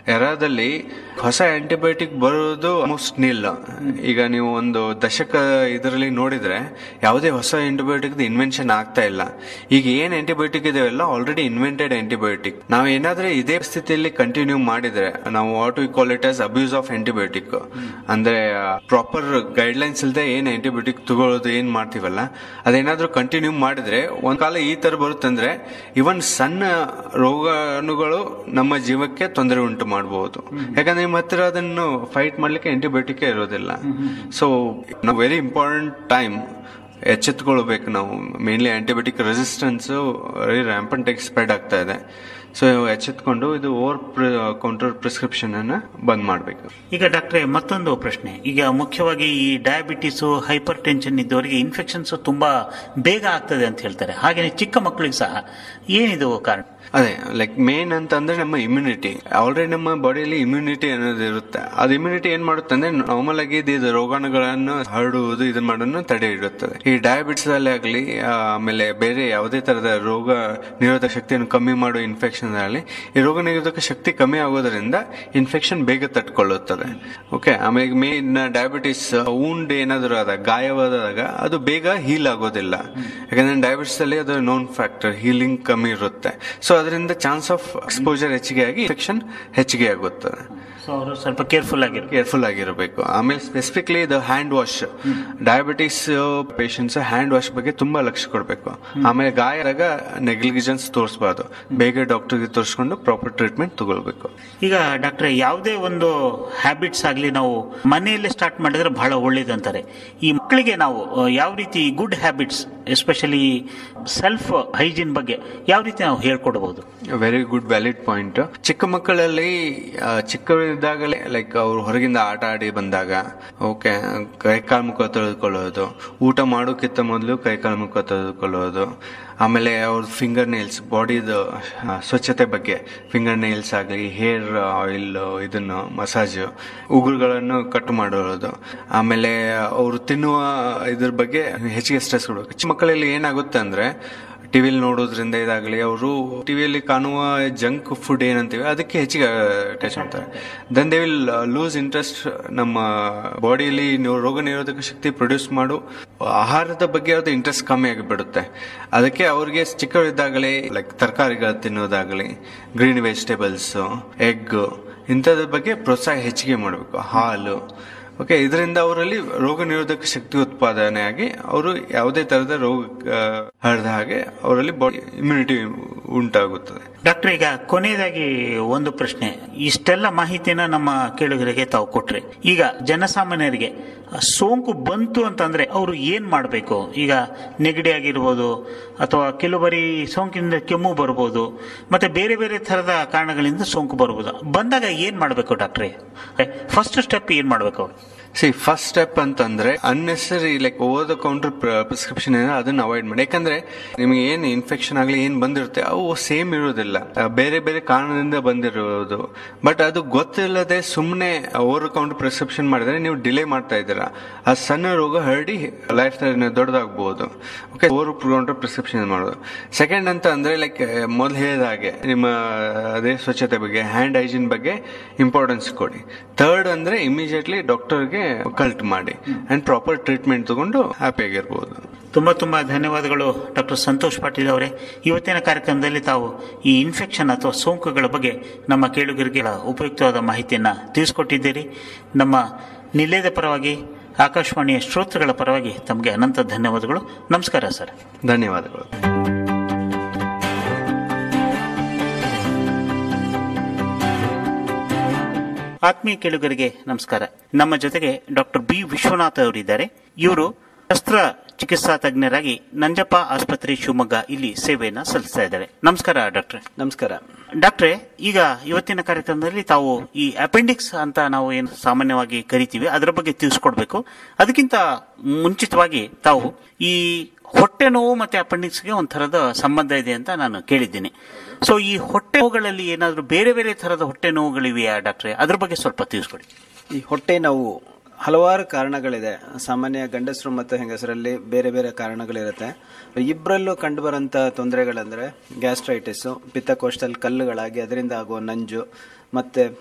ಎರಾದಲ್ಲಿ ಹೊಸ ಆಂಟಿಬಯೋಟಿಕ್ ಬರೋದು ಆಲ್ಮೋಸ್ಟ್ ನಿಲ್ ಈಗ ನೀವು ಒಂದು ದಶಕ ಇದರಲ್ಲಿ ನೋಡಿದ್ರೆ ಯಾವುದೇ ಹೊಸ ಆಂಟಿಬಯೋಟಿಕ್ ಇನ್ವೆನ್ಷನ್ ಆಗ್ತಾ ಇಲ್ಲ ಈಗ ಏನ್ ಆಂಟಿಬಯೋಟಿಕ್ ಇದೆಯಲ್ಲ ಆಲ್ರೆಡಿ ಇನ್ವೆಂಟೆಡ್ ಆಂಟಿಬಯೋಟಿಕ್ ನಾವು ಏನಾದ್ರೆ ಇದೇ ಸ್ಥಿತಿಯಲ್ಲಿ ಕಂಟಿನ್ಯೂ ಮಾಡಿದ್ರೆ ನಾವು what we call it as abuse of antibiotic ಅಂದ್ರೆ ಪ್ರಾಪರ್ ಗೈಡ್ಲೈನ್ಸ್ ಇಲ್ಲದೆ ಏನ್ ಆಂಟಿಬಯೋಟಿಕ್ ತಗೊಳ್ಳೋದು ಏನ್ ಮಾಡ್ತೀವಲ್ಲ ಅದೇನಾದ್ರೂ ಕಂಟಿನ್ಯೂ ಮಾಡಿದ್ರೆ ಒಂದ್ ಕಾಲ ಈ ತರ ಬರುತ್ತಂದ್ರೆ ಇವನ್ ಸಣ್ಣ ರೋಗಾಣುಗಳು ನಮ್ಮ ಜೀವಕ್ಕೆ ತೊಂದರೆ ಉಂಟು ಮಾಡಬಹುದು ಯಾಕಂದ್ರೆ ನಿಮ್ಮ ಹತ್ತಿರ ಅದನ್ನು ಫೈಟ್ ಮಾಡ್ಲಿಕ್ಕೆ ಆಂಟಿಬಯೋಟಿಕ್ ಇರೋದಿಲ್ಲ ಸೊ ನಾವು ವೆರಿ ಇಂಪಾರ್ಟೆಂಟ್ ಟೈಮ್ ಎಚ್ಚೆತ್ಕೊಳ್ಬೇಕು ನಾವು mainly antibiotic resistance very rampant spread ಆಗ್ತಾ ಇದೆ ಸೊ ಎಚ್ಚೆತ್ಕೊಂಡು ಇದು ಓವರ್ ಕೌಂಟರ್ ಪ್ರಿಸ್ಕ್ರಿಪ್ಷನ್ ಅನ್ನ ಬಂದ್ ಮಾಡಬೇಕು ಈಗ ಡಾಕ್ಟ್ರೆ ಮತ್ತೊಂದು ಪ್ರಶ್ನೆ ಈಗ ಮುಖ್ಯವಾಗಿ ಈ ಡಯಾಬಿಟಿಸ್ ಹೈಪರ್ ಟೆನ್ಷನ್ ಇದ್ದವರಿಗೆ ಇನ್ಫೆಕ್ಷನ್ಸ್ ತುಂಬಾ ಬೇಗ ಆಗ್ತದೆ ಅಂತ ಹೇಳ್ತಾರೆ ಹಾಗೇನೆ ಚಿಕ್ಕ ಮಕ್ಕಳಿಗೆ ಸಹ ಏನಿದು ಕಾರಣ ಅದೇ ಲೈಕ್ ಮೇನ್ ಅಂತ ಅಂದ್ರೆ ನಮ್ಮ ಇಮ್ಯುನಿಟಿ ಆಲ್ರೆಡಿ ನಮ್ಮ ಬಾಡಿಯಲ್ಲಿ ಇಮ್ಯುನಿಟಿ ಅನ್ನೋದು ಇರುತ್ತೆ ಅದು ಇಮ್ಯುನಿಟಿ ಏನ್ ಮಾಡುತ್ತೆ ಅಂದ್ರೆ ನಾರ್ಮಲ್ ಆಗಿ ಇದು ರೋಗಾಣುಗಳನ್ನು ಹರಡುವುದು ಇದನ್ನ ಮಾಡೋದನ್ನು ತಡೆ ಇಡುತ್ತದೆ ಈ ಡಯಾಬಿಟಿಸ್ ಅಲ್ಲಿ ಆಗಲಿ ಆಮೇಲೆ ಬೇರೆ ಯಾವುದೇ ತರದ ರೋಗ ನಿರೋಧಕ ಶಕ್ತಿಯನ್ನು ಕಮ್ಮಿ ಮಾಡುವ ಇನ್ಫೆಕ್ಷನ್ ಆಗಲಿ ಈ ರೋಗ ನಿರೋಧಕ ಶಕ್ತಿ ಕಮ್ಮಿ ಆಗೋದ್ರಿಂದ ಇನ್ಫೆಕ್ಷನ್ ಬೇಗ ತಟ್ಕೊಳ್ಳುತ್ತದೆ ಓಕೆ ಆಮೇಲೆ ಮೇನ್ ಡಯಾಬಿಟಿಸ್ ಊಂಡ್ ಏನಾದರೂ ಆದಾಗ ಗಾಯವಾದಾಗ ಅದು ಬೇಗ ಹೀಲ್ ಆಗೋದಿಲ್ಲ ಯಾಕಂದ್ರೆ ಡಯಾಬಿಟಿಸ್ ಅಲ್ಲಿ ಅದು ನೋನ್ ಫ್ಯಾಕ್ಟರ್ ಹೀಲಿಂಗ್ ಕಮ್ಮಿ ಇರುತ್ತೆ ಸೊ ಅದರಿಂದ ಚಾನ್ಸ್ ಆಫ್ ಎಕ್ಸ್ಪೋಜರ್ ಹೆಚ್ಚಿಗೆ ಆಗಿ ಇನ್ಫೆಕ್ಷನ್ ಹೆಚ್ಚಿಗೆ ಆಗುತ್ತದೆ ಸೊ ಅವರು ಸ್ವಲ್ಪ ಕೇರ್ಫುಲ್ ಆಗಿರ್ಬೇಕು ಕೇರ್ಫುಲ್ ಆಗಿರಬೇಕು ಆಮೇಲೆ ಸ್ಪೆಸಿಫಿಕ್ಲಿ ಇದು hand wash diabetes patients hand wash ಬಗ್ಗೆ ತುಂಬಾ ಲಕ್ಷ್ಯ ಕೊಡಬೇಕು ಆಮೇಲೆ ಗಾಯ ಆದಾಗ ನೆಗ್ಲಿಜೆನ್ಸ್ ತೋರಿಸಬಾರ್ದು ಬೇಗ ಡಾಕ್ಟರ್ಗೆ ತೋರಿಸ್ಕೊಂಡು ಪ್ರಾಪರ್ ಟ್ರೀಟ್ಮೆಂಟ್ ತಗೊಳ್ಬೇಕು ಈಗ ಡಾಕ್ಟ್ರೆ ಯಾವುದೇ ಒಂದು ಹ್ಯಾಬಿಟ್ಸ್ ಆಗಲಿ ನಾವು ಮನೆಯಲ್ಲೇ ಸ್ಟಾರ್ಟ್ ಮಾಡಿದ್ರೆ ಬಹಳ ಒಳ್ಳೇದಂತಾರೆ ಈ ಮಕ್ಕಳಿಗೆ ನಾವು ಅಹ್, ಯಾವ ರೀತಿ good habits especially self hygiene ಬಗ್ಗೆ ಯಾವ ರೀತಿ ನಾವು ಹೇಳ್ಕೊಡ್ಬೋದು ವೆರಿ ಗುಡ್ ವ್ಯಾಲಿಡ್ ಪಾಯಿಂಟ್ ಚಿಕ್ಕ ಮಕ್ಕಳಲ್ಲಿ ಆ, ಚಿಕ್ಕವರಿದ್ದಾಗಲೇ ಲೈಕ್ ಅವ್ರು ಹೊರಗಿಂದ ಆಟ ಆಡಿ ಬಂದಾಗ ಓಕೆ ಕೈ ಕಾಲು ಮುಖ ತೊಳೆದುಕೊಳ್ಳೋದು ಊಟ ಮಾಡೋಕ್ಕಿಂತ ಮೊದಲು ಕೈ ಕಾಲು ಮುಖ ತೊಳೆದುಕೊಳ್ಳೋದು ಆಮೇಲೆ ಅವ್ರ ಫಿಂಗರ್ ನೇಲ್ಸ್ ಬಾಡಿದು ಸ್ವಚ್ಛತೆ ಬಗ್ಗೆ ಫಿಂಗರ್ ನೇಲ್ಸ್ ಆಗಲಿ ಹೇರ್ ಆಯಿಲ್ ಇದನ್ನು ಮಸಾಜ್ ಉಗುರುಗಳನ್ನು ಕಟ್ ಮಾಡೋದು ಆಮೇಲೆ ಅವರು ತಿನ್ನುವ ಇದ್ರ ಬಗ್ಗೆ ಹೆಚ್ಚಿಗೆ ಸ್ಟ್ರೆಸ್ ಕೊಡಬೇಕು ಚಿಕ್ಕ ಮಕ್ಕಳಲ್ಲಿ ಏನಾಗುತ್ತೆ ಅಂದ್ರೆ ಟಿವಿಲಿ ನೋಡೋದ್ರಿಂದ ಇದಾಗಲಿ ಅವರು ಟಿವಿಯಲ್ಲಿ ಕಾಣುವ ಜಂಕ್ ಫುಡ್ ಏನಂತೀವಿ ಅದಕ್ಕೆ ಹೆಚ್ಚಿಗೆ ಅಟ್ಯಾಚ್ ಮಾಡ್ತಾರೆ then they will lose interest ನಮ್ಮ ಬಾಡಿಯಲ್ಲಿ ರೋಗ ನಿರೋಧಕ ಶಕ್ತಿ ಪ್ರೊಡ್ಯೂಸ್ ಮಾಡು ಆಹಾರದ ಬಗ್ಗೆ ಅವ್ರದ್ದು ಇಂಟ್ರೆಸ್ಟ್ ಕಮ್ಮಿ ಆಗಿಬಿಡುತ್ತೆ ಅದಕ್ಕೆ ಅವ್ರಿಗೆ ಚಿಕ್ಕವರಿದ್ದಾಗಲೇ ಲೈಕ್ ತರಕಾರಿಗಳು ತಿನ್ನೋದಾಗಲಿ ಗ್ರೀನ್ ವೆಜಿಟೇಬಲ್ಸ್ ಎಗ್ ಇಂಥದ್ರ ಬಗ್ಗೆ ಪ್ರೋತ್ಸಾಹ ಹೆಚ್ಚಿಗೆ ಮಾಡಬೇಕು ಹಾಲು ಓಕೆ ಇದರಿಂದ ಅವರಲ್ಲಿ ರೋಗ ನಿರೋಧಕ ಶಕ್ತಿ ಉತ್ಪಾದನೆ ಆಗಿ ಅವರು ಯಾವುದೇ ತರಹದ ರೋಗ ಆ, ಹರಡದ ಹಾಗೆ ಅವರಲ್ಲಿ ಬಾಡಿ ಇಮ್ಯುನಿಟಿ ಉಂಟಾಗುತ್ತದೆ ಡಾಕ್ಟರ್ ಈಗ ಕೊನೆಯದಾಗಿ ಒಂದು ಪ್ರಶ್ನೆ ಇಷ್ಟೆಲ್ಲ ಮಾಹಿತಿನ ನಮ್ಮ ಕೇಳುಗರಿಗೆ ತಾವು ಕೊಟ್ರಿ ಈಗ ಜನಸಾಮಾನ್ಯರಿಗೆ ಸೋಂಕು ಬಂತು ಅಂತಂದ್ರೆ ಅವರು ಏನ್ ಮಾಡಬೇಕು ಈಗ ನೆಗಡಿ ಆಗಿರ್ಬೋದು ಅಥವಾ ಕೆಲವು ಬಾರಿ ಸೋಂಕಿನಿಂದ ಕೆಮ್ಮು ಬರ್ಬೋದು ಮತ್ತೆ ಬೇರೆ ಬೇರೆ ತರದ ಕಾರಣಗಳಿಂದ ಸೋಂಕು ಬರ್ಬೋದು ಬಂದಾಗ ಏನ್ ಮಾಡಬೇಕು ಡಾಕ್ಟ್ರೆ ಫಸ್ಟ್ ಸ್ಟೆಪ್ ಏನ್ ಮಾಡಬೇಕು ಅವ್ರು ಸಿ ಫಸ್ಟ್ ಸ್ಟೆಪ್ ಅಂತಂದ್ರೆ unnecessary like over the counter prescription ಏನೋ ಅದನ್ನ ಅವಾಯ್ಡ್ ಮಾಡಿ ಯಾಕಂದ್ರೆ ನಿಮಗೆ ಏನ್ ಇನ್ಫೆಕ್ಷನ್ ಆಗಲಿ ಏನ್ ಬಂದಿರುತ್ತೆ ಅವು ಸೇಮ್ ಇರೋದಿಲ್ಲ ಆ, ಬೇರೆ ಬೇರೆ ಕಾರಣದಿಂದ ಬಂದಿರೋದು ಬಟ್ ಅದು ಗೊತ್ತಿಲ್ಲದೆ ಸುಮ್ಮನೆ ಓವರ್ ಕೌಂಟರ್ ಪ್ರಿಸ್ಕ್ರಿಪ್ಷನ್ ಮಾಡಿದ್ರೆ ನೀವು ಡಿಲೇ ಮಾಡ್ತಾ ಇದ್ದೀರಾ ಆ ಸಣ್ಣ ರೋಗ ಹರಡಿ ಲೈಫ್ ದೊಡ್ಡದಾಗಬಹುದು ಓಕೆ ಓವರ್ ಕೌಂಟರ್ ಪ್ರಿಸ್ಕ್ರಿಪ್ಷನ್ ಮಾಡೋದು ಸೆಕೆಂಡ್ ಅಂತ ಅಂದ್ರೆ ಲೈಕ್ ಮೊದಲು ಹೇಳಿದ ಹಾಗೆ ನಿಮ್ಮ ಅದೇ ಸ್ವಚ್ಛತೆ ಬಗ್ಗೆ ಹ್ಯಾಂಡ್ ಹೈಜೀನ್ ಬಗ್ಗೆ ಇಂಪಾರ್ಟೆನ್ಸ್ ಕೊಡಿ ಥರ್ಡ್ ಅಂದ್ರೆ ಇಮಿಡಿಯೇಟ್ಲಿ ಡಾಕ್ಟರ್ಗೆ ಕಲ್ಟ್ ಮಾಡಿ ಅಂಡ್ ಪ್ರಾಪರ್ ಟ್ರೀಟ್ಮೆಂಟ್ ತಗೊಂಡು ಹ್ಯಾಪಿ ಆಗಿರ್ಬೋದು ತುಂಬಾ ತುಂಬಾ ಧನ್ಯವಾದಗಳು ಡಾಕ್ಟರ್ ಸಂತೋಷ್ ಪಾಟೀಲ್ ಅವರೇ ಇವತ್ತಿನ ಕಾರ್ಯಕ್ರಮದಲ್ಲಿ ತಾವು ಈ ಇನ್ಫೆಕ್ಷನ್ ಅಥವಾ ಸೋಂಕುಗಳ ಬಗ್ಗೆ ನಮ್ಮ ಕೇಳುಗರಿಗೆ ಉಪಯುಕ್ತವಾದ ಮಾಹಿತಿಯನ್ನ ತಿಳಿಸ್ಕೊಟ್ಟಿದ್ದೀರಿ ನಮ್ಮ ನಿಲಯದ ಪರವಾಗಿ ಆಕಾಶವಾಣಿಯ ಶ್ರೋತೃಗಳ ಪರವಾಗಿ ತಮಗೆ ಅನಂತ ಧನ್ಯವಾದಗಳು ನಮಸ್ಕಾರ ಸರ್ ಧನ್ಯವಾದಗಳು ಆತ್ಮೀಯ ಕೇಳುಗರಿಗೆ ನಮಸ್ಕಾರ ನಮ್ಮ ಜೊತೆಗೆ ಡಾಕ್ಟರ್ ಬಿ ವಿಶ್ವನಾಥ್ ಅವರಿದ್ದಾರೆ ಇವರು ಶಸ್ತ್ರ ಚಿಕಿತ್ಸಾ ತಜ್ಞರಾಗಿ ನಂಜಪ್ಪ ಆಸ್ಪತ್ರೆ ಶಿವಮೊಗ್ಗ ಇಲ್ಲಿ ಸೇವೆಯನ್ನ ಸಲ್ಲಿಸ್ತಾ ಇದ್ದಾರೆ ನಮಸ್ಕಾರ ಡಾಕ್ಟ್ರೆ ನಮಸ್ಕಾರ ಡಾಕ್ಟ್ರೆ ಈಗ ಇವತ್ತಿನ ಕಾರ್ಯಕ್ರಮದಲ್ಲಿ ತಾವು ಈ ಅಪೆಂಡಿಕ್ಸ್ ಅಂತ ನಾವು ಏನು ಸಾಮಾನ್ಯವಾಗಿ ಕರಿತೀವಿ ಅದರ ಬಗ್ಗೆ ತಿಳಿಸ್ಕೊಡ್ಬೇಕು ಅದಕ್ಕಿಂತ ಮುಂಚಿತವಾಗಿ ತಾವು ಈ ಹೊಟ್ಟೆ ನೋವು ಮತ್ತೆ ಅಪೆಂಡಿಕ್ಸ್ಗೆ ಒಂಥರದ ಸಂಬಂಧ ಇದೆ ಅಂತ ನಾನು ಕೇಳಿದ್ದೀನಿ ಸೊ ಈ ಹೊಟ್ಟೆ ನೋವುಗಳಲ್ಲಿ ಏನಾದರೂ ಬೇರೆ ಬೇರೆ ತರದ ಹೊಟ್ಟೆ ನೋವುಗಳಿವೆಯಾ ಡಾಕ್ಟ್ರೆ ಅದ್ರ ಬಗ್ಗೆ ಸ್ವಲ್ಪ ತಿಳಿಸ್ಕೊಡಿ ಈ ಹೊಟ್ಟೆ ನೋವು ಹಲವಾರು ಕಾರಣಗಳಿದೆ ಸಾಮಾನ್ಯ ಗಂಡಸರು ಮತ್ತು ಹೆಂಗಸರಲ್ಲಿ ಬೇರೆ ಬೇರೆ ಕಾರಣಗಳಿರುತ್ತೆ ಇಬ್ಬರಲ್ಲೂ ಕಂಡುಬರೋಂಥ ತೊಂದರೆಗಳಂದ್ರೆ ಗ್ಯಾಸ್ಟ್ರೈಟಿಸು ಪಿತ್ತಕೋಶದಲ್ಲಿ ಕಲ್ಲುಗಳಾಗಿ ಅದರಿಂದ ಆಗುವ ನಂಜು ಮತ್ತೆ